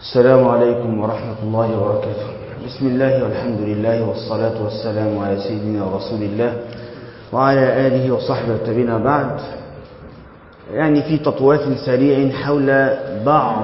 السلام عليكم ورحمة الله وبركاته بسم الله والحمد لله والصلاة والسلام على سيدنا رسول الله وعلى آله وصحبه التابعين بعد يعني في تطوات سريع حول بعض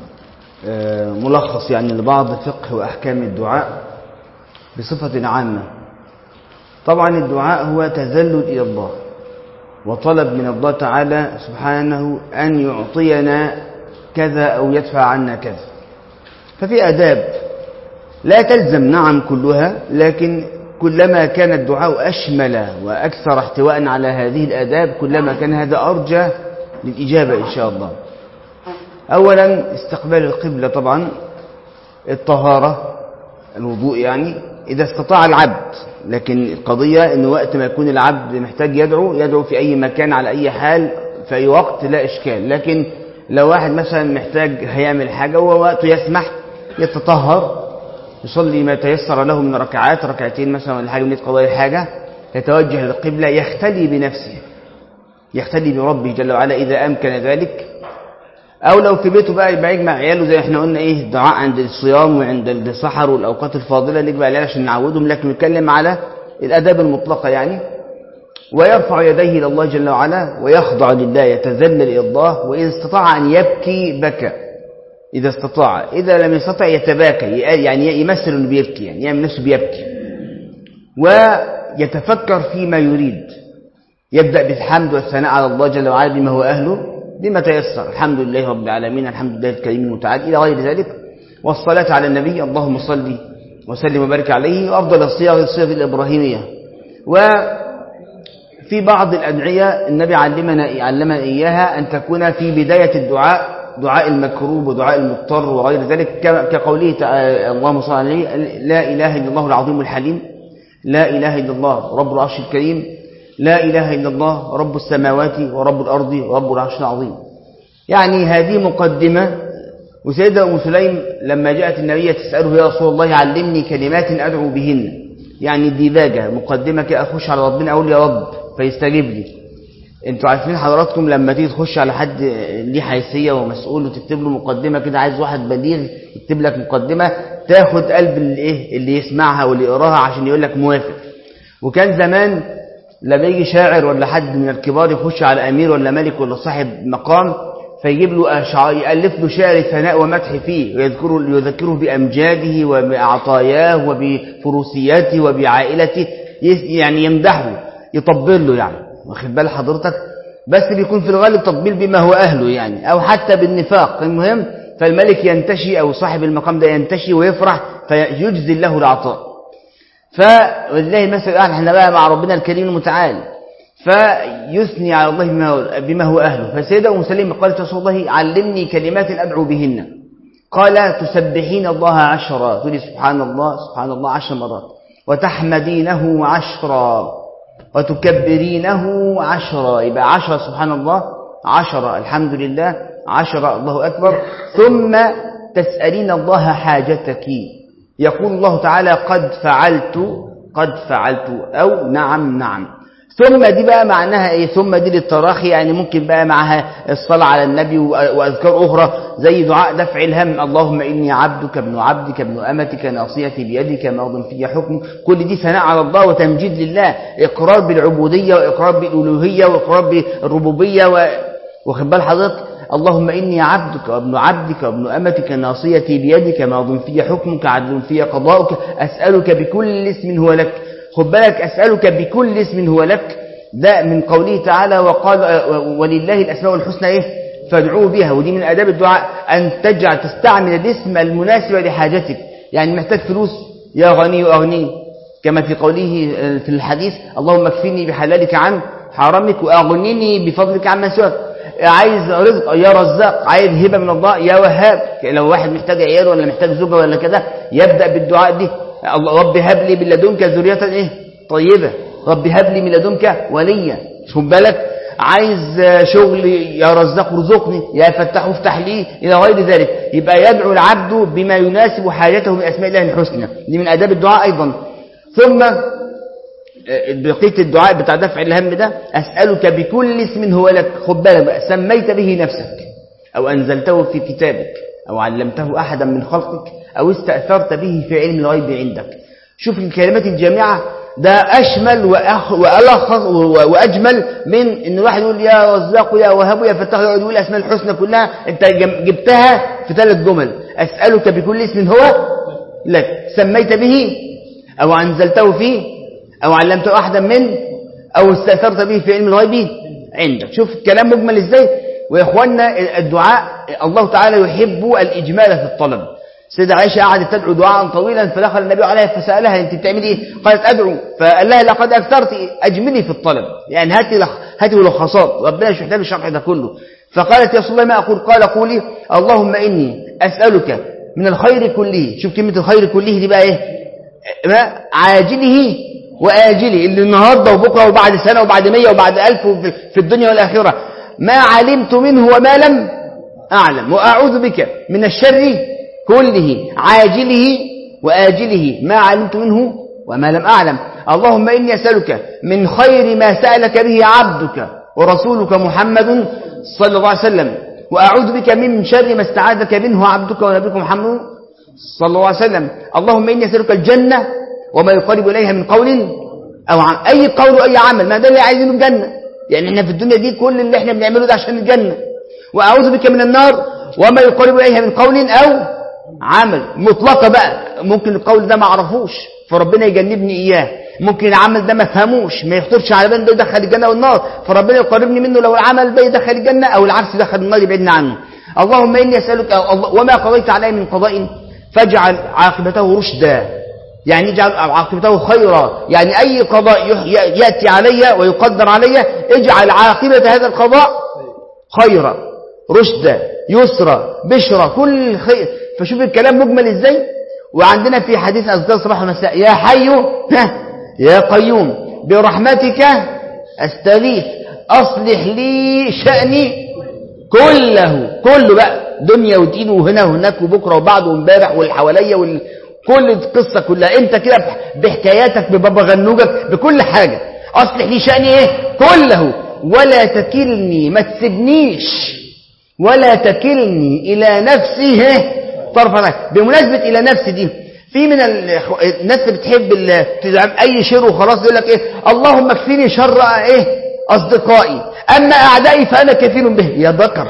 ملخص يعني لبعض فقه وأحكام الدعاء بصفة عامة طبعا الدعاء هو تذلل إلى الله وطلب من الله تعالى سبحانه أن يعطينا كذا أو يدفع عنا كذا ففي أداب لا تلزم نعم كلها لكن كلما كان الدعاء أشمل وأكثر احتواء على هذه الأداب كلما كان هذا أرجى للإجابة إن شاء الله أولا استقبال القبلة طبعا الطهارة الوضوء يعني إذا استطاع العبد لكن القضية أنه وقت ما يكون العبد محتاج يدعو يدعو في أي مكان على أي حال في أي وقت لا إشكال لكن لو واحد مثلا محتاج هيعمل حاجة وهو وقته يسمح يتطهر يصلي ما تيسر له من ركعات ركعتين مثلا ولا حاجة من قضايا حاجة يتوجه للقبلة يختلي بنفسه يختلي بربه جل وعلا إذا أمكن ذلك أو لو في بيته بقى يبقى يجمع عياله زي احنا قلنا إيه الدعاء عند الصيام وعند السحر والأوقات الفاضلة نجمع عياله عشان نعودهم لكن نتكلم على الآداب المطلقة يعني ويرفع يديه إلى الله جل وعلا ويخضع لله يتذلل إلى الله وإذا استطاع أن يبكي بكى إذا استطاع إذا لم يستطع يتباكى يعني يمثل أنه بيبكي يعني يعمل نفسه بيبكي ويتفكر فيما يريد يبدأ بالحمد والثناء على الله جل وعلا بما هو أهله بما تيسر الحمد لله رب العالمين الحمد لله الكريم المتعال إلى غير ذلك والصلاة على النبي اللهم صل وسلم وبارك عليه وأفضل الصيغ الصيغ الإبراهيمية وفي بعض الأدعية النبي علمنا علمنا إياها أن تكون في بداية الدعاء دعاء المكروب ودعاء المضطر وغير ذلك كقوله تعالى اللهم صل عليه لا إله إلا الله العظيم الحليم لا إله إلا الله رب العرش الكريم لا إله إلا الله رب السماوات ورب الأرض ورب العرش العظيم يعني هذه مقدمة وسيدة أم سليم لما جاءت النبي تسأله يا رسول الله علمني كلمات أدعو بهن يعني ديباجة مقدمة أخش على ربنا أقول يا رب فيستجيب لي انتوا عارفين حضراتكم لما تيجي تخش على حد ليه حيثيه ومسؤول وتكتب له مقدمه كده عايز واحد بليغ يكتب لك مقدمه تاخد قلب الايه اللي يسمعها واللي يقراها عشان يقول لك موافق وكان زمان لما يجي شاعر ولا حد من الكبار يخش على امير ولا ملك ولا صاحب مقام فيجيب له أشعار يألف له شعر ثناء ومدح فيه ويذكره يذكره بأمجاده وبعطاياه وبفروسياته وبعائلته يعني يمدحه يطبل له يعني واخد بال حضرتك بس بيكون في الغالب تطبيل بما هو أهله يعني أو حتى بالنفاق المهم فالملك ينتشي أو صاحب المقام ده ينتشي ويفرح فيجزي له العطاء فلله مثل الأعلى احنا بقى مع ربنا الكريم المتعال فيثني على الله بما هو, بما هو أهله فسيدة أم سليم قالت رسول الله علمني كلمات أدعو بهن قال تسبحين الله عشرا تقولي سبحان الله سبحان الله عشر مرات وتحمدينه عشرا وتكبرينه عشرا يبقى عشرة سبحان الله عشرة الحمد لله عشرة الله أكبر ثم تسألين الله حاجتك يقول الله تعالى قد فعلت قد فعلت أو نعم نعم ثم دي بقى معناها ايه ثم دي للتراخي يعني ممكن بقى معها الصلاة على النبي وأذكار أخرى زي دعاء دفع الهم اللهم إني عبدك ابن عبدك ابن أمتك ناصيتي بيدك ماض في حكم كل دي ثناء على الله وتمجيد لله إقرار بالعبودية وإقرار بالألوهية وإقرار بالربوبية و... واخد بال حضرتك اللهم إني عبدك وابن عبدك وابن أمتك ناصيتي بيدك ماض في حكمك عدل في قضاؤك أسألك بكل اسم هو لك خد بالك أسألك بكل اسم هو لك ده من قوله تعالى وقال ولله الأسماء الحسنى إيه فادعوه بها ودي من آداب الدعاء أن تجعل تستعمل الاسم المناسب لحاجتك يعني محتاج فلوس يا غني أغني كما في قوله في الحديث اللهم اكفني بحلالك عن حرامك وأغنني بفضلك عن سواك عايز رزق يا رزاق عايز هبة من الله يا وهاب لو واحد محتاج عيال ولا محتاج زوجة ولا كده يبدأ بالدعاء دي رب هب لي من لدنك ذرية ايه طيبة رب هب لي من لدنك وليا خد بالك عايز شغل يا رزاق ارزقني يا فتاح افتح لي الى غير ذلك يبقى يدعو العبد بما يناسب حاجته من اسماء الله الحسنى دي من اداب الدعاء ايضا ثم بقيه الدعاء بتاع دفع الهم ده اسالك بكل اسم هو لك خد بالك بقى سميت به نفسك او انزلته في كتابك أو علمته أحدا من خلقك أو استأثرت به في علم الغيب عندك شوف الكلمات الجامعة ده أشمل وألخص وأجمل من إن الواحد يقول يا رزاق يا وهاب يا فتاح يقعد يقول الأسماء الحسنى كلها أنت جبتها في ثلاث جمل أسألك بكل اسم هو لك سميت به أو أنزلته فيه أو علمته أحدا منه أو استأثرت به في علم الغيب عندك شوف الكلام مجمل إزاي ويا إخواننا الدعاء الله تعالى يحب الإجمال في الطلب سيدة عائشة قعدت تدعو دعاء طويلا فدخل النبي عليها فسألها أنت بتعملي إيه قالت أدعو فقال لها لقد أكثرت أجملي في الطلب يعني هاتي لخ... هاتي ملخصات ربنا مش محتاج الشرح ده كله فقالت يا رسول الله ما أقول قال قولي اللهم إني أسألك من الخير كله شوف كلمة الخير كله دي بقى إيه ما عاجله وآجله اللي النهاردة وبكرة وبعد سنة وبعد مية وبعد ألف في الدنيا والآخرة ما علمت منه وما لم أعلم وأعوذ بك من الشر كله عاجله وآجله ما علمت منه وما لم أعلم اللهم إني أسألك من خير ما سألك به عبدك ورسولك محمد صلى الله عليه وسلم وأعوذ بك من شر ما استعاذك منه عبدك ونبيك محمد صلى الله عليه وسلم اللهم إني أسألك الجنة وما يقرب إليها من قول أو عمل أي قول وأي عمل ما ده اللي عايزينه الجنة يعني احنا في الدنيا دي كل اللي احنا بنعمله ده عشان الجنة وأعوذ بك من النار وما يقرب إليها من قول أو عمل مطلقة بقى ممكن القول ده ما اعرفوش فربنا يجنبني إياه ممكن العمل ده ما فهموش ما يخطرش على بالي ده يدخل الجنة والنار فربنا يقربني منه لو العمل ده يدخل الجنة أو العكس يدخل النار يبعدنا عنه اللهم إني أسألك وما قضيت علي من قضاء فاجعل عاقبته رشدا يعني اجعل عاقبته خيرا يعني أي قضاء يأتي علي ويقدر علي اجعل عاقبة هذا القضاء خيرا رشدا يسرا بشرا كل خير فشوف الكلام مجمل ازاي وعندنا في حديث أذكار الصباح والمساء يا حي يا قيوم برحمتك استغيث أصلح لي شأني كله كله بقى دنيا ودين وهنا وهناك وبكرة وبعد وامبارح واللي حواليا وال... كل القصة كلها انت كده بحكاياتك ببابا غنوجك بكل حاجة اصلح لي شأني ايه كله ولا تكلني ما تسيبنيش ولا تكلني الى نفسي ايه طرف بمناسبة الى نفسي دي في من الناس اللي بتحب تدعم اي شر وخلاص يقول لك ايه اللهم اكفيني شر ايه اصدقائي اما اعدائي فانا كفيل به يا ذكر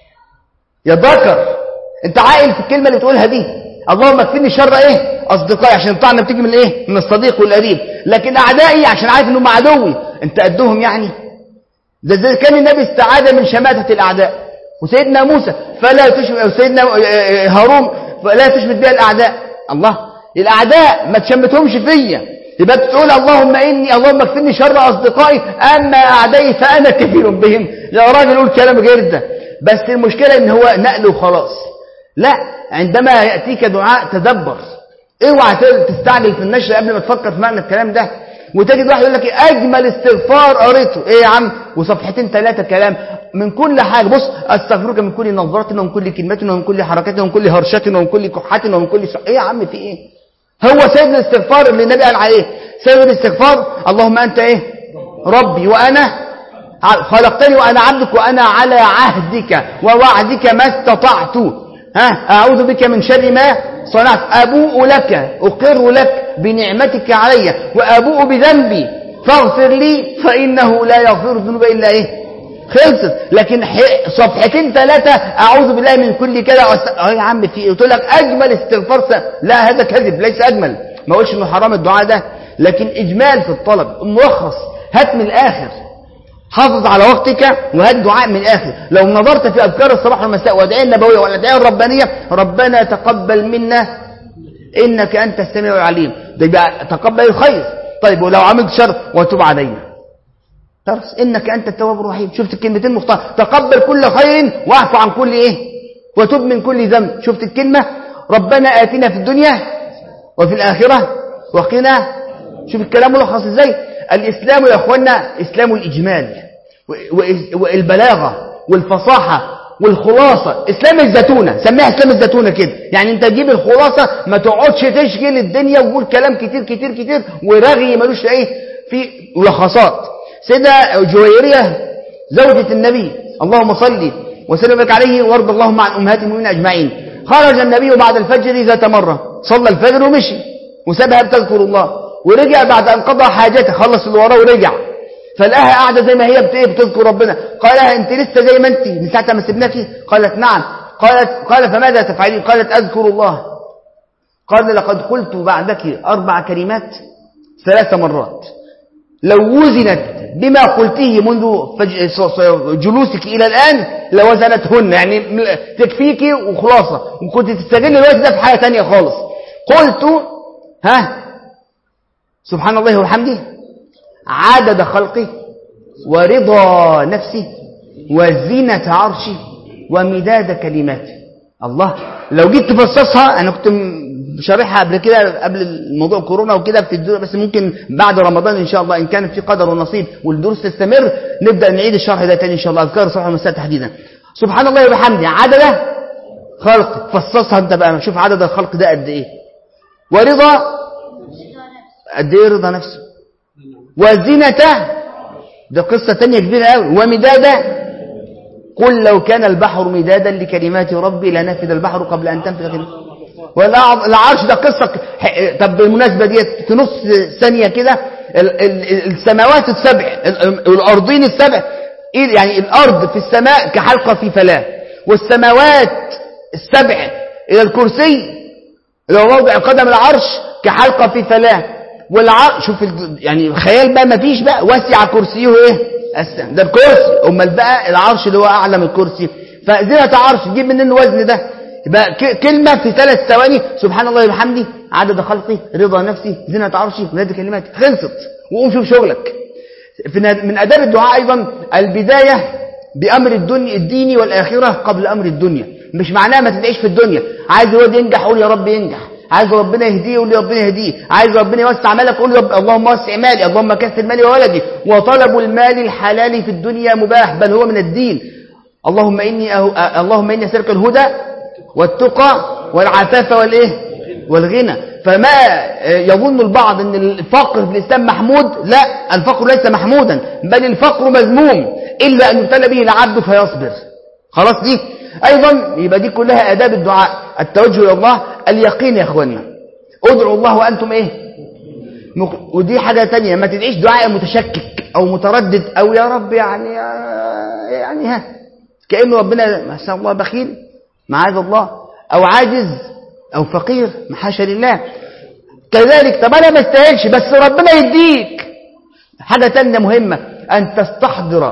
يا ذكر انت عاقل في الكلمة اللي بتقولها دي اللهم اكفيني شر ايه اصدقائي عشان الطعنه بتيجي من ايه من الصديق والقريب لكن اعدائي عشان عارف انهم عدوي انت قدهم يعني ده زي كان النبي استعاذ من شماتة الاعداء وسيدنا موسى فلا تشمت سيدنا هارون فلا تشمت بها الاعداء الله الاعداء ما تشمتهمش فيا يبقى تقول اللهم اني اللهم اكفني شر اصدقائي اما اعدائي فانا كفيل بهم يا راجل قول كلام غير ده بس المشكله ان هو نقل وخلاص لا عندما يأتيك دعاء تدبر اوعى تستعجل في النشر قبل ما تفكر في معنى الكلام ده وتجد واحد يقول لك إيه اجمل استغفار قريته ايه يا عم وصفحتين ثلاثه كلام من كل حاجه بص استغفرك من كل نظره ومن كل كلمه ومن كل حركه ومن كل هرشه ومن كل كحه ومن كل س... ايه يا عم في ايه هو سيد الاستغفار اللي النبي قال عليه سيد الاستغفار اللهم انت ايه ربي وانا خلقتني وانا عبدك وانا على عهدك ووعدك ما استطعت ها أعوذ بك من شر ما صنعت أبوء لك أقر لك بنعمتك علي وأبوء بذنبي فاغفر لي فإنه لا يغفر الذنوب إلا إيه خلصت لكن صفحتين ثلاثة أعوذ بالله من كل كده اه يا عم في قلت لك أجمل استغفار لا هذا كذب ليس أجمل ما أقولش إنه حرام الدعاء ده لكن إجمال في الطلب ملخص هات من الآخر حافظ على وقتك وهات دعاء من الآخر لو نظرت في أذكار الصباح والمساء والأدعية النبوية والأدعية الربانية ربنا تقبل منا إنك أنت السميع العليم ده يبقى تقبل الخير طيب ولو عملت شر وتوب علينا خلاص إنك أنت التواب الرحيم شفت الكلمتين مختار تقبل كل خير واعف عن كل إيه وتوب من كل ذنب شفت الكلمة ربنا آتنا في الدنيا وفي الآخرة وقنا شوف الكلام ملخص إزاي الإسلام يا أخوانا إسلام الإجمال والبلاغة والفصاحة والخلاصة إسلام الزتونة سميها إسلام الزتونة كده يعني أنت تجيب الخلاصة ما تقعدش تشغل الدنيا وتقول كلام كتير كتير كتير ورغي ملوش إيه في ملخصات سيدة جويرية زوجة النبي اللهم صلي وسلم عليه وارض اللهم عن أمهات المؤمنين أجمعين خرج النبي بعد الفجر ذات مرة صلى الفجر ومشي وسابها بتذكر الله ورجع بعد أن قضى حاجته خلص اللي وراه ورجع فلقاها قاعدة زي ما هي بت- إيه بتذكر ربنا قال لها أنت لسه زي ما أنت من ساعة ما سبناكي قالت نعم قالت قال فماذا تفعلين قالت أذكر الله قال لقد قلت بعدك أربع كلمات ثلاث مرات لو وزنت بما قلته منذ فج- ص- ص- جلوسك إلى الآن لوزنتهن يعني م- تكفيك وخلاصة وكنت تستغل الوقت ده في حاجة تانية خالص قلت ها سبحان الله وبحمده عدد خلقه ورضا نفسه وزينة عرشه ومداد كلماته الله لو جيت تفصصها انا كنت م- شارحها قبل كده قبل الموضوع كورونا وكده في الدروس بس ممكن بعد رمضان ان شاء الله ان كان في قدر ونصيب والدروس تستمر نبدا نعيد الشرح ده تاني ان شاء الله اذكار الصباح والمساء تحديدا سبحان الله وبحمده عدد خلق فصصها انت بقى شوف عدد الخلق ده قد ايه ورضا قد ايه رضا نفسه وزنته ده قصة تانية كبيرة قوي ومدادا قل لو كان البحر مدادا لكلمات ربي لنفذ البحر قبل أن تنفذ كلمات والعرش ده قصة ك- ح- طب بالمناسبة ديت في نص ثانية كده ال- ال- السماوات السبع ال- والأرضين السبع إيه يعني الأرض في السماء كحلقة في فلاة والسماوات السبع إلى الكرسي اللي هو موضع قدم العرش كحلقة في فلاة والعرش شوف ال- يعني خيال بقى ما فيش بقى وسع كرسيه ايه السماء ده الكرسي امال بقى العرش اللي هو اعلى من الكرسي فزينة عرش تجيب منين الوزن ده يبقى ك- كلمة في ثلاث ثواني سبحان الله وبحمده عدد خلقه رضا نفسي زينة عرشي ولاد كلمات خلصت وقوم شوف شغلك في ند- من أداب الدعاء أيضا البداية بأمر الدنيا الديني والآخرة قبل أمر الدنيا مش معناها ما تدعيش في الدنيا عايز الواد ينجح قول يا رب ينجح عايز ربنا يهديه قول يا ربنا يهديه عايز ربنا يوسع مالك قول يا رب اللهم وسع مالي اللهم كثر مالي وولدي وطلب المال الحلال في الدنيا مباح بل هو من الدين اللهم إني أهو أه اللهم إني أسألك الهدى والتقى والعفاف والإيه والغنى فما يظن البعض أن الفقر في الإسلام محمود لا الفقر ليس محمودا بل الفقر مذموم إلا أن يبتلى به العبد فيصبر خلاص دي أيضا يبقى دي كلها آداب الدعاء التوجه إلى الله اليقين يا أخوانا ادعوا الله وأنتم إيه مك- ودي حاجة تانية ما تدعيش دعاء متشكك أو متردد أو يا رب يعني يعني ها كأنه ربنا ما شاء الله بخيل معاذ الله أو عاجز أو فقير محاشا لله كذلك طب أنا ما استاهلش بس ربنا يديك حاجة تانية مهمة أن تستحضر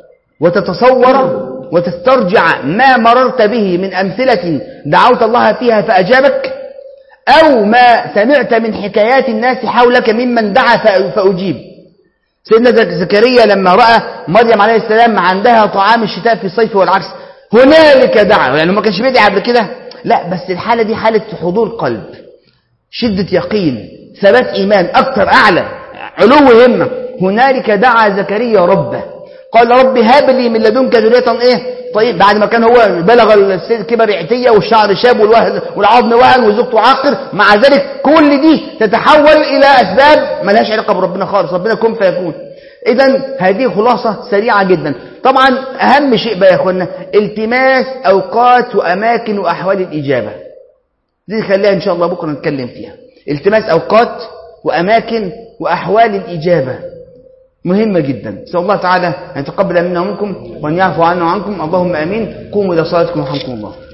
وتتصور وتسترجع ما مررت به من أمثلة دعوت الله فيها فأجابك أو ما سمعت من حكايات الناس حولك ممن دعا فأ- فأجيب سيدنا زك- زكريا لما رأى مريم عليه السلام عندها طعام الشتاء في الصيف والعكس هنالك دعا يعني ما كانش بيدعي قبل كده لا بس الحالة دي حالة حضور قلب شدة يقين ثبات إيمان أكثر أعلى علو همة هنالك دعا زكريا ربه قال رب هب لي من لدنك ذرية إيه طيب بعد ما كان هو بلغ السن كبر عتية والشعر شاب والوهن والعظم وهن وزوجته عاقر مع ذلك كل دي تتحول إلى أسباب ملهاش علاقة بربنا خالص ربنا كن فيكون إذا هذه خلاصة سريعة جدا طبعا أهم شيء بقى يا أخوانا التماس أوقات وأماكن وأحوال الإجابة دي خليها إن شاء الله بكرة نتكلم فيها التماس أوقات وأماكن وأحوال الإجابة مهمة جدا نسأل الله تعالى أن يتقبل منا ومنكم وأن يعفو عنا وعنكم اللهم أمين قوموا إلى صلاتكم ورحمكم الله